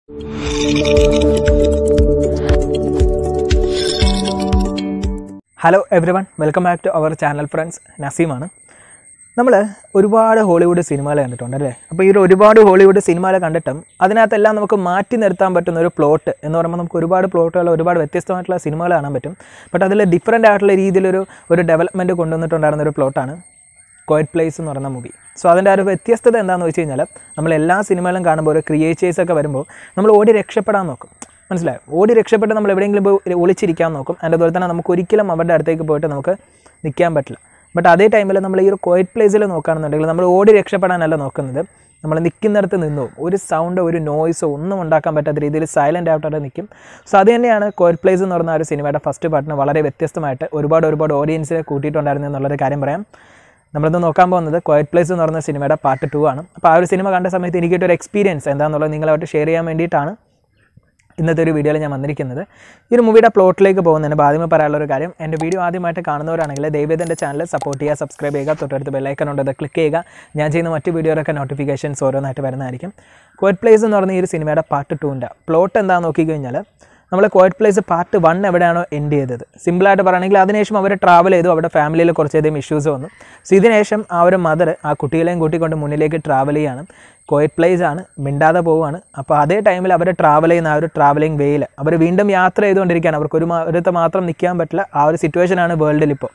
hello everyone welcome back to our channel friends നസീമാണ് നമ്മൾ ഒരുപാട് ഹോളിവുഡ് സിനിമകൾ കണ്ടിട്ടുണ്ട് അല്ലേ അപ്പോൾ ഈ ഒരു ഒരുപാട് ഹോളിവുഡ് സിനിമകൾ കണ്ടിട്ടും അതിനകത്തെല്ലാം നമുക്ക് മാറ്റി നിർത്താൻ പറ്റുന്ന ഒരു പ്ലോട്ട് എന്ന് പറയുമ്പോൾ നമുക്ക് ഒരുപാട് പ്ലോട്ടുകൾ ഒരുപാട് വ്യത്യസ്തമായിട്ടുള്ള സിനിമകൾ കാണാൻ പറ്റും ബട്ട് അതിൽ ഡിഫറൻ്റ് ആയിട്ടുള്ള രീതിയിലൊരു ഒരു ഡെവലപ്മെൻറ്റ് കൊണ്ടുവന്നിട്ടുണ്ടായിരുന്ന ഒരു പ്ലോട്ടാണ് ക്വയറ്റ് പ്ലേസ് എന്ന് പറയുന്ന മൂവി സോ അതിൻ്റെ ആ ഒരു വ്യത്യസ്തത എന്താണെന്ന് വെച്ച് കഴിഞ്ഞാൽ നമ്മൾ എല്ലാ സിനിമകളും കാണുമ്പോൾ ഒരു ക്രിയേച്ചേഴ്സ് ഒക്കെ വരുമ്പോൾ നമ്മൾ ഓടി രക്ഷപ്പെടാൻ നോക്കും മനസ്സിലായോ ഓടി രക്ഷപ്പെട്ട് നമ്മൾ എവിടെയെങ്കിലും പോയി ഒളിച്ചിരിക്കാൻ നോക്കും അതിൻ്റെ അതുപോലെ തന്നെ നമുക്ക് ഒരിക്കലും അവരുടെ അടുത്തേക്ക് പോയിട്ട് നമുക്ക് നിൽക്കാൻ പറ്റില്ല ബട്ട് അതേ ടൈമിൽ നമ്മൾ ഈ ഒരു ക്വയറ്റ് പ്ലേസിൽ നോക്കുകയാണെന്നുണ്ടെങ്കിൽ നമ്മൾ ഓടി രക്ഷപ്പെടാനല്ല നോക്കുന്നത് നമ്മൾ നിൽക്കുന്നിടത്ത് നിന്നോ ഒരു സൗണ്ടോ ഒരു നോയ്സോ ഒന്നും ഉണ്ടാക്കാൻ പറ്റാത്ത രീതിയിൽ സൈലൻ്റ് ആയിട്ടവിടെ നിൽക്കും സോ അത് തന്നെയാണ് ക്വയറ്റ് പ്ലേസ് എന്ന് പറഞ്ഞ ആ ഒരു സിനിമയുടെ ഫസ്റ്റ് പാർട്ടിന് വളരെ വ്യത്യസ്തമായിട്ട് ഒരുപാട് ഒരുപാട് ഓഡിയൻസിനെ കൂട്ടിയിട്ടുണ്ടായിരുന്നു എന്നുള്ളൊരു കാര്യം പറയാം നമ്മളിത് നോക്കാൻ പോകുന്നത് ക്വയറ്റ് പ്ലേസ് എന്ന് പറയുന്ന സിനിമയുടെ പാർട്ട് ടു ആണ് അപ്പോൾ ആ ഒരു സിനിമ കണ്ട സമയത്ത് എനിക്ക് കിട്ടിയ ഒരു എക്സ്പീരിയൻസ് എന്താണെന്നുള്ളത് നിങ്ങളായിട്ട് ഷെയർ ചെയ്യാൻ വേണ്ടിയിട്ടാണ് ഇന്നത്തെ ഒരു വീഡിയോയിൽ ഞാൻ വന്നിരിക്കുന്നത് ഈ ഒരു മൂവിയുടെ പ്ലോട്ടിലേക്ക് പോകുന്നതിന് ആദ്യമേ പറയാനുള്ള ഒരു കാര്യം എൻ്റെ വീഡിയോ ആദ്യമായിട്ട് കാണുന്നവരാണെങ്കിൽ ദയവേദ എൻ്റെ ചാനൽ സപ്പോർട്ട് ചെയ്യുക സബ്സ്ക്രൈബ് ചെയ്യുക തൊട്ടടുത്ത് ബെല്ലൈക്കൺ ഉണ്ട് അത് ക്ലിക്ക് ചെയ്യുക ഞാൻ ചെയ്യുന്ന മറ്റ് വീഡിയോയിലൊക്കെ നോട്ടിഫിക്കേഷൻസ് ഓരോന്നായിട്ട് വരുന്നതായിരിക്കും ക്വയറ്റ് പ്ലേസ് എന്ന് പറഞ്ഞ ഈ ഒരു സിനിമയുടെ പാർട്ട് ടുവിൻ്റെ പ്ലോട്ട് എന്താണെന്ന് നോക്കിക്കഴിഞ്ഞാൽ നമ്മൾ ക്വയറ്റ് പ്ലേസ് പാർട്ട് വൺ എവിടെയാണോ എൻഡ് ചെയ്തത് സിമ്പിളായിട്ട് പറയുകയാണെങ്കിൽ അതിനുശേഷം അവർ ട്രാവൽ ചെയ്തു അവിടെ ഫാമിലിയിൽ കുറച്ചധികം ഇഷ്യൂസ് വന്നു സോ ഇതിനുശേഷം ആ ഒരു മദർ ആ കുട്ടികളെയും കൂട്ടിക്കൊണ്ട് മുന്നിലേക്ക് ട്രാവൽ ചെയ്യാണ് ക്വയറ്റ് പ്ലേസ് ആണ് മിണ്ടാതെ പോവുകയാണ് അപ്പോൾ അതേ ടൈമിൽ അവർ ട്രാവൽ ചെയ്യുന്ന ആ ഒരു ട്രാവലിംഗ് വേയിൽ അവർ വീണ്ടും യാത്ര ചെയ്തുകൊണ്ടിരിക്കുകയാണ് അവർക്ക് ഒരു ഒരുത്ത് മാത്രം നിൽക്കാൻ പറ്റില്ല ആ ഒരു സിറ്റുവേഷനാണ് വേൾഡിൽ ഇപ്പോൾ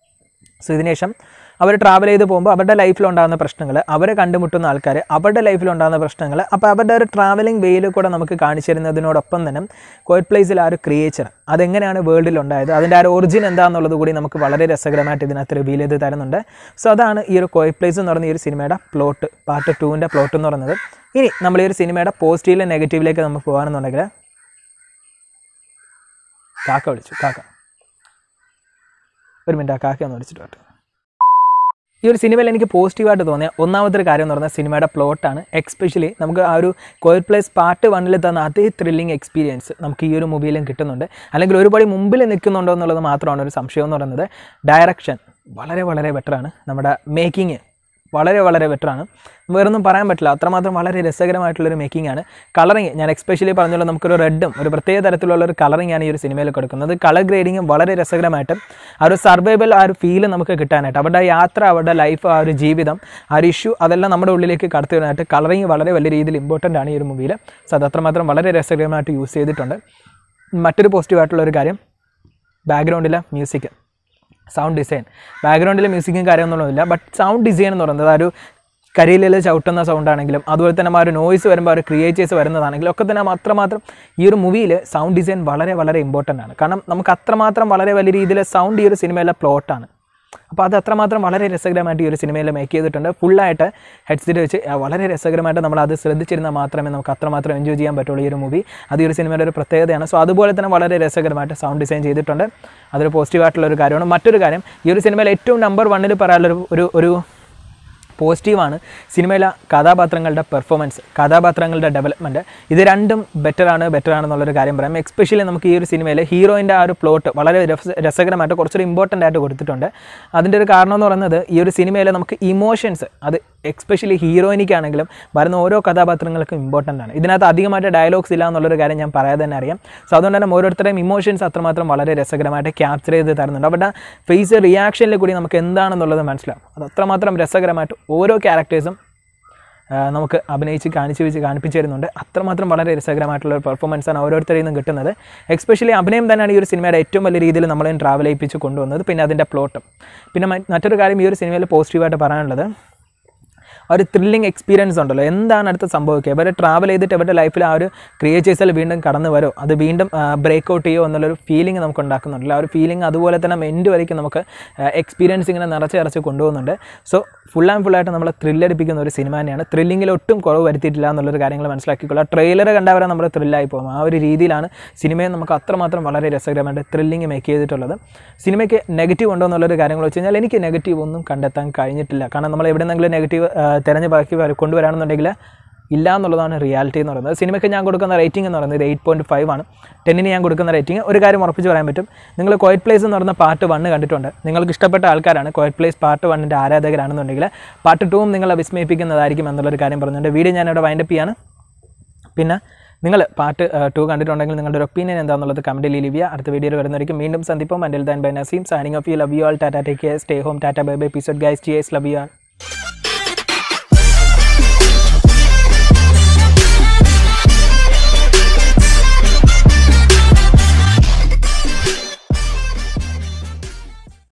സോ ഇതിനുശേഷം അവർ ട്രാവൽ ചെയ്ത് പോകുമ്പോൾ അവരുടെ ലൈഫിൽ ഉണ്ടാകുന്ന പ്രശ്നങ്ങൾ അവരെ കണ്ടുമുട്ടുന്ന ആൾക്കാർ അവരുടെ ലൈഫിൽ ഉണ്ടാകുന്ന പ്രശ്നങ്ങൾ അപ്പോൾ അവരുടെ ഒരു ട്രാവലിംഗ് വേയിൽ കൂടെ നമുക്ക് കാണിച്ചു തരുന്നതിനോടൊപ്പം തന്നെ കോയറ്റ് പ്ലേസിൽ ആ ഒരു ക്രിയേച്ചർ അതെങ്ങനെയാണ് വേൾഡിൽ ഉണ്ടായത് അതിൻ്റെ ആ ഒരു ഒറിജിൻ എന്താണെന്നുള്ളത് കൂടി നമുക്ക് വളരെ രസകരമായിട്ട് ഇതിനകത്ത് റിവീൽ ചെയ്ത് തരുന്നുണ്ട് സോ അതാണ് ഈ ഒരു കോയറ്റ് പ്ലേസ് എന്ന് പറയുന്ന ഈ ഒരു സിനിമയുടെ പ്ലോട്ട് പാർട്ട് ടുവിൻ്റെ പ്ലോട്ട് എന്ന് പറയുന്നത് ഇനി നമ്മൾ ഈ ഒരു സിനിമയുടെ പോസിറ്റീവിലെ നെഗറ്റീവിലേക്ക് നമ്മൾ പോകുകയാണെന്നുണ്ടെങ്കിൽ കാക്ക വിളിച്ചു കാക്ക ഒരു മിനിറ്റ് ആ കാക്ക ഒന്ന് വിളിച്ചിട്ട് വരട്ടെ ഈ ഒരു സിനിമയിൽ എനിക്ക് പോസിറ്റീവായിട്ട് തോന്നിയ ഒന്നാമത്തെ ഒരു കാര്യം എന്ന് പറഞ്ഞാൽ സിനിമയുടെ പ്ലോട്ടാണ് എക്സ്പെഷ്യലി നമുക്ക് ആ ഒരു കോയറ്റ് പ്ലേസ് പാർട്ട് വണ്ണിൽ തന്ന അതേ ത്രില്ലിംഗ് എക്സ്പീരിയൻസ് നമുക്ക് ഈ ഒരു മൂവിയിലും കിട്ടുന്നുണ്ട് അല്ലെങ്കിൽ ഒരുപാട് മുമ്പിൽ നിൽക്കുന്നുണ്ടോ എന്നുള്ളത് മാത്രമാണ് ഒരു സംശയം എന്ന് പറയുന്നത് ഡയറക്ഷൻ വളരെ വളരെ ബെറ്ററാണ് നമ്മുടെ മേക്കിങ് വളരെ വളരെ ബെറ്ററാണ് വേറൊന്നും പറയാൻ പറ്റില്ല അത്രമാത്രം വളരെ രസകരമായിട്ടുള്ളൊരു മേക്കിംഗ് ആണ് കളറിങ് ഞാൻ എക്സ്പെഷ്യലി പറഞ്ഞല്ലോ നമുക്കൊരു റെഡും ഒരു പ്രത്യേക തരത്തിലുള്ള ഒരു കളറിംഗ് ആണ് ഈ ഒരു സിനിമയിൽ കൊടുക്കുന്നത് കളർ ഗ്രേഡിങ്ങും വളരെ രസകരമായിട്ട് ആ ഒരു സർവൈവൽ ആ ഒരു ഫീൽ നമുക്ക് കിട്ടാനായിട്ട് അവരുടെ യാത്ര അവരുടെ ലൈഫ് ആ ഒരു ജീവിതം ആ ഒരു ഇഷ്യൂ അതെല്ലാം നമ്മുടെ ഉള്ളിലേക്ക് കടത്തി വരാനായിട്ട് കളറിങ് വളരെ വലിയ രീതിയിൽ ഇമ്പോർട്ടൻ്റ് ആണ് ഈ ഒരു മൂവിയിൽ സോ അത് അത്രമാത്രം വളരെ രസകരമായിട്ട് യൂസ് ചെയ്തിട്ടുണ്ട് മറ്റൊരു പോസിറ്റീവായിട്ടുള്ള ഒരു കാര്യം ബാക്ക്ഗ്രൗണ്ടിലെ മ്യൂസിക് സൗണ്ട് ഡിസൈൻ ബാക്ക്ഗ്രൗണ്ടിൽ മ്യൂസിക്കും കാര്യമൊന്നുമില്ല ബട്ട് സൗണ്ട് ഡിസൈൻ എന്ന് പറയുന്നത് ആ ഒരു കരിയിലിൽ ചവിട്ടുന്ന സൗണ്ട് ആണെങ്കിലും അതുപോലെ തന്നെ ആ ഒരു നോയ്സ് വരുമ്പോൾ ആ ഒരു ക്രിയേറ്റേഴ്സ് വരുന്നതാണെങ്കിലും ഒക്കെ തന്നെ അത്രമാത്രം ഈ ഒരു മൂവിയിൽ സൗണ്ട് ഡിസൈൻ വളരെ വളരെ ഇമ്പോർട്ടൻ്റ് ആണ് കാരണം നമുക്ക് അത്രമാത്രം വളരെ വലിയ രീതിയിൽ സൗണ്ട് ഈ ഒരു സിനിമയിലെ പ്ലോട്ടാണ് അപ്പോൾ അത് അത്രമാത്രം വളരെ രസകരമായിട്ട് ഈ ഒരു സിനിമയിൽ മേക്ക് ചെയ്തിട്ടുണ്ട് ഫുള്ളായിട്ട് ഹെഡ്സെറ്റ് വെച്ച് വളരെ രസകരമായിട്ട് നമ്മൾ അത് ശ്രദ്ധിച്ചിരുന്നാൽ മാത്രമേ നമുക്ക് അത്രമാത്രം എൻജോയ് ചെയ്യാൻ പറ്റുള്ളൂ ഈ ഒരു മൂവി അത് ഈ ഒരു സിനിമയുടെ ഒരു പ്രത്യേകതയാണ് സോ അതുപോലെ തന്നെ വളരെ രസകരമായിട്ട് സൗണ്ട് ഡിസൈൻ ചെയ്തിട്ടുണ്ട് അതൊരു പോസിറ്റീവായിട്ടുള്ള ഒരു കാര്യമാണ് മറ്റൊരു കാര്യം ഈ ഒരു സിനിമയിൽ ഏറ്റവും നമ്പർ വണ്ണിൽ പറയാനുള്ളൊരു ഒരു ഒരു പോസിറ്റീവാണ് സിനിമയിലെ കഥാപാത്രങ്ങളുടെ പെർഫോമൻസ് കഥാപാത്രങ്ങളുടെ ഡെവലപ്മെൻറ്റ് ഇത് രണ്ടും ബെറ്ററാണ് ബെറ്ററാണെന്നുള്ളൊരു കാര്യം പറയാം എക്സ്പെഷ്യലി നമുക്ക് ഈ ഒരു സിനിമയിൽ ഹീറോയിൻ്റെ ആ ഒരു പ്ലോട്ട് വളരെ രസ രസകരമായിട്ട് കുറച്ചൊരു ഇമ്പോർട്ടൻ്റ് ആയിട്ട് കൊടുത്തിട്ടുണ്ട് അതിൻ്റെ ഒരു കാരണം എന്ന് പറയുന്നത് ഈ ഒരു സിനിമയിൽ നമുക്ക് ഇമോഷൻസ് അത് എക്സ്പെഷ്യലി ഹീറോയിനിക്കാണെങ്കിലും വരുന്ന ഓരോ കഥാപാത്രങ്ങൾക്കും ഇമ്പോർട്ടൻ്റ് ആണ് ഇതിനകത്ത് അധികമായിട്ട് ഡയലോഗ്സ് ഇല്ല എന്നുള്ളൊരു കാര്യം ഞാൻ പറയാതെ തന്നെ അറിയാം സോ അതുകൊണ്ട് തന്നെ ഓരോരുത്തരുടെയും ഇമോഷൻസ് അത്രമാത്രം വളരെ രസകരമായിട്ട് ക്യാപ്ചർ ചെയ്ത് തരുന്നുണ്ട് അവരുടെ ഫേസ് റിയാക്ഷനിൽ കൂടി നമുക്ക് എന്താണെന്നുള്ളത് മനസ്സിലാവും അത് അത്രമാത്രം രസകരമായിട്ട് ഓരോ ക്യാരക്ടേഴ്സും നമുക്ക് അഭിനയിച്ച് കാണിച്ച് വെച്ച് കാണിപ്പിച്ച് തരുന്നുണ്ട് അത്രമാത്രം വളരെ രസകരമായിട്ടുള്ള ഒരു പെർഫോമൻസാണ് ഓരോരുത്തരിൽ നിന്നും കിട്ടുന്നത് എക്സ്പെഷ്യലി അഭിനയം തന്നെയാണ് ഈ ഒരു സിനിമയുടെ ഏറ്റവും വലിയ രീതിയിൽ നമ്മളെ ട്രാവൽ ചെയ്യിപ്പിച്ച് കൊണ്ടുവന്നത് പിന്നെ അതിൻ്റെ പ്ലോട്ടും പിന്നെ മറ്റൊരു കാര്യം ഈ ഒരു സിനിമയിൽ പോസിറ്റീവായിട്ട് പറയാനുള്ളത് ഒരു ത്രില്ലിംഗ് എക്സ്പീരിയൻസ് ഉണ്ടല്ലോ എന്താണ് അടുത്ത് സംഭവിക്കുക ഇവർ ട്രാവൽ ചെയ്തിട്ട് ഇവരുടെ ലൈഫിൽ ആ ഒരു ക്രിയേറ്റേഴ്സിൽ വീണ്ടും കടന്നു വരോ അത് വീണ്ടും ബ്രേക്ക് ഔട്ട് ചെയ്യോ എന്നുള്ളൊരു ഫീലിംഗ് നമുക്ക് ഉണ്ടാക്കുന്നുണ്ടല്ലോ ആ ഒരു ഫീലിംഗ് അതുപോലെ തന്നെ എൻഡ് വരയ്ക്കും നമുക്ക് എക്സ്പീരിയൻസ് ഇങ്ങനെ നിറച്ച് നിറച്ച് കൊണ്ടുപോകുന്നുണ്ട് സോ ഫുൾ ആൻഡ് ഫുള്ളായിട്ട് നമ്മളെ ത്രില്ലടിപ്പിക്കുന്ന ഒരു സിനിമ തന്നെയാണ് ത്രില്ലിങ്ങിൽ ഒട്ടും കുറവ് വരുത്തിയിട്ടില്ല എന്നുള്ളൊരു കാര്യങ്ങൾ മനസ്സിലാക്കിക്കൊള്ളുക ട്രെയിലർ കണ്ടവരെ നമ്മൾ ത്രില്ലായി പോകും ആ ഒരു രീതിയിലാണ് സിനിമയെ നമുക്ക് അത്രമാത്രം വളരെ രസകരമായിട്ട് ത്രില്ലിങ് മേക്ക് ചെയ്തിട്ടുള്ളത് സിനിമയ്ക്ക് നെഗറ്റീവ് ഉണ്ടോ എന്നുള്ളൊരു കാര്യങ്ങൾ വെച്ച് കഴിഞ്ഞാൽ എനിക്ക് നെഗറ്റീവ് ഒന്നും കണ്ടെത്താൻ കഴിഞ്ഞിട്ടില്ല കാരണം നമ്മൾ എവിടെയെങ്കിലും നെഗറ്റീവ് തിരഞ്ഞ് ബാക്കി കൊണ്ടുവരാണെന്നുണ്ടെങ്കിൽ ഇല്ല എന്നുള്ളതാണ് റിയാലിറ്റി എന്ന് പറയുന്നത് സിനിമയ്ക്ക് ഞാൻ കൊടുക്കുന്ന റേറ്റിംഗ് എന്ന് പറയുന്നത് എയ്റ്റ് പോയിൻറ്റ് ഫൈവ് ആണ് ടെന്നിന് ഞാൻ കൊടുക്കുന്ന റേറ്റിംഗ് ഒരു കാര്യം ഉറപ്പിച്ച് പറയാൻ പറ്റും നിങ്ങൾ കോയറ്റ് പ്ലേസ് എന്ന് പറയുന്ന പാർട്ട് വണ്ണ് കണ്ടിട്ടുണ്ട് നിങ്ങൾക്ക് ഇഷ്ടപ്പെട്ട ആൾക്കാരാണ് കോയറ്റ് പ്ലേസ് പാർട്ട് വണ്ണിൻ്റെ ആരാധകരാണെന്നുണ്ടെങ്കിൽ പാർട്ട് ടൂവും നിങ്ങളെ വിസ്മയിപ്പിക്കുന്നതായിരിക്കും എന്നുള്ളൊരു കാര്യം പറഞ്ഞുകൊണ്ട് വീഡിയോ ഞാനിവിടെ വൈൻഡപ്പ് ചെയ്യാണ് പിന്നെ നിങ്ങൾ പാർട്ട് ടു കണ്ടിട്ടുണ്ടെങ്കിൽ നിങ്ങളുടെ ഒരു ഒപ്പീനിയൻ എന്താണെന്നുള്ളത് കമൻറ്റിൽ ലീവ് ചെയ്യുക അടുത്ത വീഡിയോയിൽ വരുന്നതായിരിക്കും വീണ്ടും സന്ദിപ്പം until then bye Naseem signing off you love you all tata take care stay home tata bye bye episode guys T S love you all